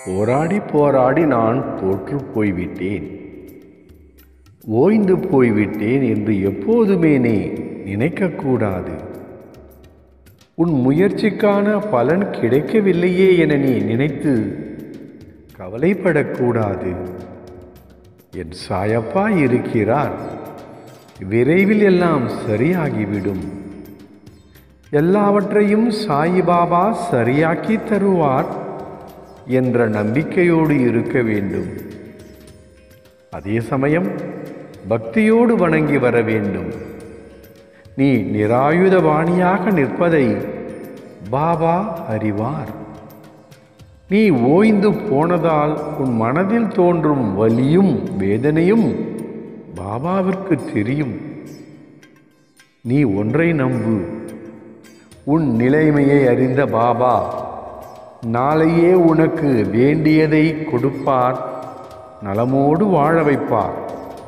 போராடி போராடி நான் தோற்று போய்விட்டேன் ஓய்ந்து போய்விட்டேன் என்று எப்போதுமே நீ நினைக்கக்கூடாது உன் முயற்சிக்கான பலன் கிடைக்கவில்லையே என நீ நினைத்து கவலைப்படக்கூடாது என் சாயப்பா இருக்கிறார் விரைவில் எல்லாம் சரியாகிவிடும் எல்லாவற்றையும் சாயிபாபா சரியாக்கி தருவார் என்ற நம்பிக்கையோடு இருக்க வேண்டும் அதே சமயம் பக்தியோடு வணங்கி வர வேண்டும் நீ நிராயுதபாணியாக நிற்பதை பாபா அறிவார் நீ ஓய்ந்து போனதால் உன் மனதில் தோன்றும் வலியும் வேதனையும் பாபாவிற்கு தெரியும் நீ ஒன்றை நம்பு உன் நிலைமையை அறிந்த பாபா நாளையே உனக்கு வேண்டியதை கொடுப்பார் நலமோடு வாழ வைப்பார்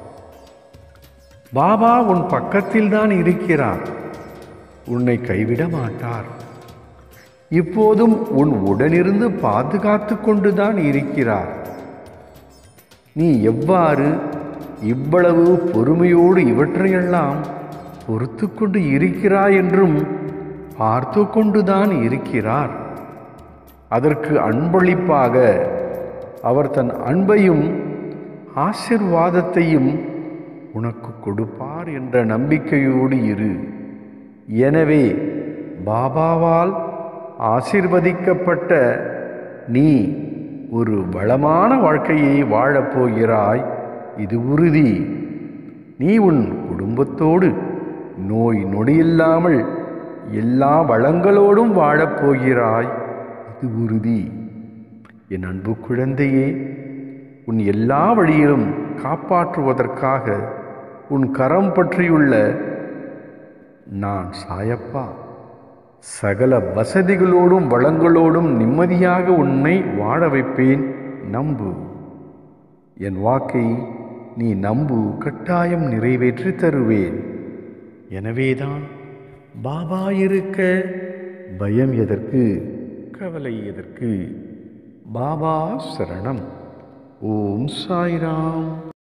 பாபா உன் பக்கத்தில்தான் இருக்கிறார் உன்னை கைவிட மாட்டார் இப்போதும் உன் உடனிருந்து பாதுகாத்து கொண்டுதான் இருக்கிறார் நீ எவ்வாறு இவ்வளவு பொறுமையோடு இவற்றையெல்லாம் பொறுத்து கொண்டு இருக்கிறாய் என்றும் பார்த்து கொண்டுதான் இருக்கிறார் அதற்கு அன்பளிப்பாக அவர் தன் அன்பையும் ஆசிர்வாதத்தையும் உனக்கு கொடுப்பார் என்ற நம்பிக்கையோடு இரு எனவே பாபாவால் ஆசிர்வதிக்கப்பட்ட நீ ஒரு வளமான வாழ்க்கையை வாழப்போகிறாய் இது உறுதி நீ உன் குடும்பத்தோடு நோய் நொடியில்லாமல் எல்லா வளங்களோடும் வாழப்போகிறாய் இது உறுதி என் அன்பு குழந்தையே உன் எல்லா வழியிலும் காப்பாற்றுவதற்காக உன் கரம் பற்றியுள்ள நான் சாயப்பா சகல வசதிகளோடும் வளங்களோடும் நிம்மதியாக உன்னை வாழ வைப்பேன் நம்பு என் வாக்கை நீ நம்பு கட்டாயம் நிறைவேற்றி தருவேன் எனவேதான் பாபா இருக்க பயம் எதற்கு கவலை எதற்கு பாபா சரணம் ஓம் சாய்ராம்